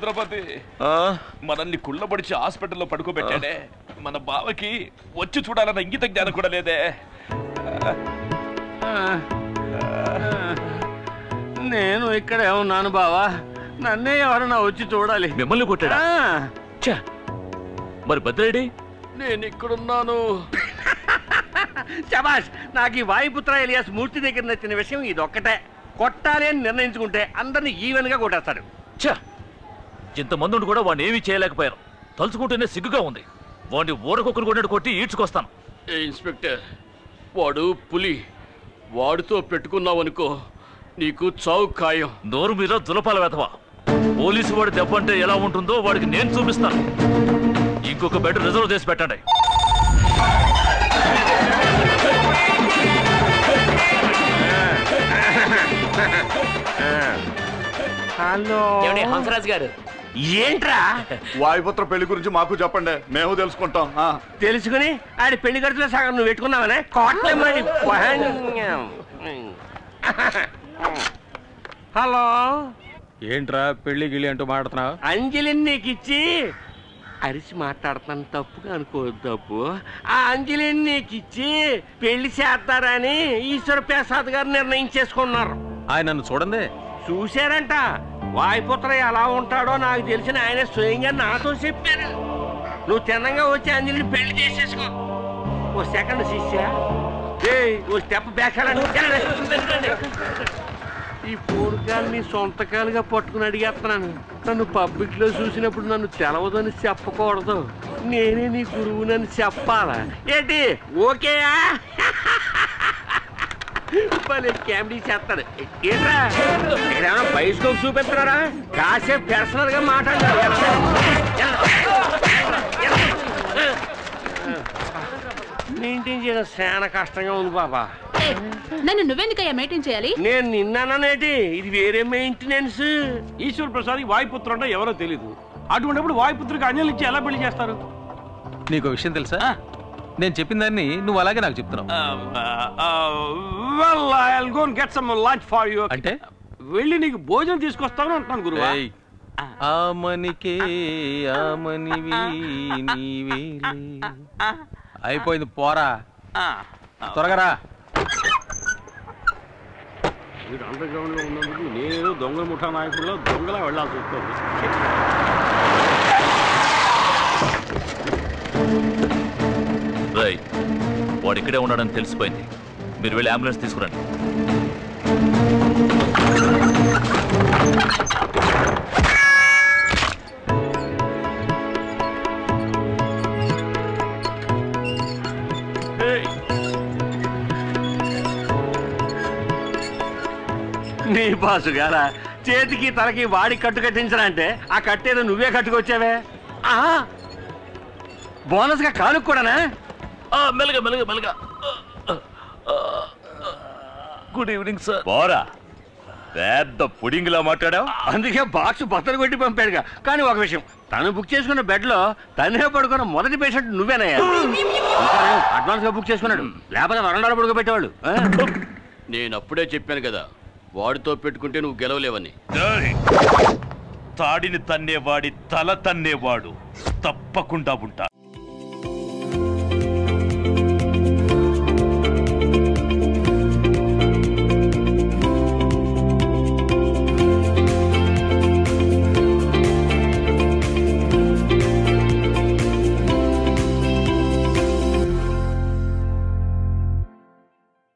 ఛత్రపతి ఆ, మనల్ని కుళ్ళబడిచి హాస్పిటల్లో పడుకోబెట్టాడే మన బావకి వచ్చి చూడాలన్న ఇంగిత జ్ఞానం కూడా లేదే నేను ఇక్కడే ఉన్నాను బావా నన్నే ఎవరన్నా వచ్చి చూడాలి మిమ్మల్ని కొట్టాడా ఆ, ఛ! మరి భద్రేడి నేను ఇక్కడున్నాను శబాష్ నాకు ఈ వాయుపుత్ర ఎలియాస్ మూర్తి దగ్గర నచ్చిన విషయం ఇది ఒక్కటే కొట్టాలి అని నిర్ణయించుకుంటే అందరిని ఈవెన్ గా కొట్టేస్తాడు ఛ! ఇంతమంది ఉండి కూడా వాడిని ఏమీ చేయలేకపోయారు తలుచుకుంటేనే సిగ్గుగా ఉంది వాడిని ఊరకొక్కరు కొట్టినట్టు కొట్టి ఈడ్చుకొస్తాను ఏ ఇన్స్పెక్టర్ వాడు పులి వాడితో పెట్టుకున్నావనుకో నీకు చావు ఖాయం నోరు మీద దులపాల వెతవా పోలీసు వాడి దెబ్బ అంటే ఎలా ఉంటుందో వాడికి నేను చూపిస్తాను ఇంకొక బెడ్ రిజర్వ్ చేసి పెట్టండి హలో ఏమండి హంసరాజ్ గారు ఏంట్రా వాయుపుత్ర పెళ్లి గురించి మాకు చెప్పండి మేము తెలుసుకుంటాం ఆ. తెలుసుకుని ఆడి పెళ్లి ఖర్చులో సగం నువ్వు పెట్టుకున్నావనే కోట్లమ్మని హలో ఏంట్రా పెళ్లి గిళ్ళి అంటూ మాట్లాడుతున్నావు అంజలిని నీకు ఇచ్చి అరిసి మాట్లాడుతాను తప్పుగా అనుకోవద్దు తప్పు ఆ అంజలిని నీకు ఇచ్చి పెళ్లి చేస్తారని ఈశ్వర ప్రసాద్ గారు నిర్ణయించేసుకున్నారు ఆయన నన్ను చూడండి చూశారంట వాయుపుత్ర ఎలా ఉంటాడో నాకు తెలిసిన ఆయన స్వయంగా నాతో చెప్పారు నువ్వు తిన్నంగా వచ్చి అంజలిని పెళ్లి చేసేసుకో ఓ సెకండ్ శిష్య ఏయ్, ఓ స్టెప్ బ్యాక్ వెళ్ళండి. ఈ పూర్గాల్ని సొంతకాలుగా పట్టుకుని అడిగేస్తున్నాను నన్ను పబ్లిక్ లో చూసినప్పుడు నన్ను తెలవదని చెప్పకూడదు నేనే నీ గురువునని చెప్పాలా ఏంటి ఓకేయా భలే కామెడీ చేస్తాడు ఏంట్రా ఇక్కడేమన్నా బయస్కోప్ చూపిస్తున్నారా కాసేపు పర్సనల్ గా మాట్లాడారు మెయింటైన్ చేయడం చాలా కష్టంగా ఉంది బాబా ఏయ్, నన్ను నువ్వెందుకయ్యా మెయింటైన్ చేయాలి నేను నిన్నానేటి ఇది వేరే మెయింటెనెన్స్ ఈశ్వర్ ప్రసాద్ వాయుపుత్రుడు అంటే ఎవరో తెలీదు అటువంటిప్పుడు వాయుపుత్రుడికి అంజలి ఇచ్చి ఎలా పెళ్లి చేస్తారు నీకు విషయం తెలుసా నేను చెప్పిన దాన్ని నువ్వు అలాగే నాకు చెప్తున్నావు well I go get some lunch for you అంటే వెళ్ళి నీకు భోజనం తీసుకొస్తాను అంటున్నాను గురువు ఏయ్, ఆమనికే ఆమనివి నీవేలే అయిపోయింది పోరా త్వరగా రా మీరు అండర్ గ్రౌండ్ లో ఉన్నందుకు నేను దొంగల ముఠా నాయకుల్లో దొంగలా వెళ్ళాల్సి వస్తుంది రై వాడు ఇక్కడే ఉన్నాడని తెలిసిపోయింది మీరు వెళ్ళి అంబులెన్స్ తీసుకురండి నీ బాసు గారా చేతికి తలకి వాడి కట్టు కట్టించరా అంటే ఆ కట్టేదో నువ్వే కట్టుకొచ్చావే ఆహా బోనస్ గా కానుక కూడానా ఆ, మెల్లగా మెల్లగా మెల్లగా గుడ్ ఈవినింగ్ సార్ పోరా పెద్ద పుడింగిలా మాట్లాడావు అందుకే బాక్స్ బత్తలు కొట్టి పంపాడుగా కానీ ఒక విషయం తను బుక్ చేసుకున్న బెడ్ లో తనే పడుకున్న మొదటి పేషెంట్ నువ్వేనయ్యా అడ్వాన్స్ గా బుక్ చేసుకున్నాడు లేకపోతే వరండాలో పడుకోబెట్టేవాళ్ళు ఆ? నేను అప్పుడే చెప్పాను కదా వాడితో పెట్టుకుంటే నువ్వు గెలవలేవని తాడిని తన్నేవాడి తల తన్నేవాడు తప్పకుండా ఉంటా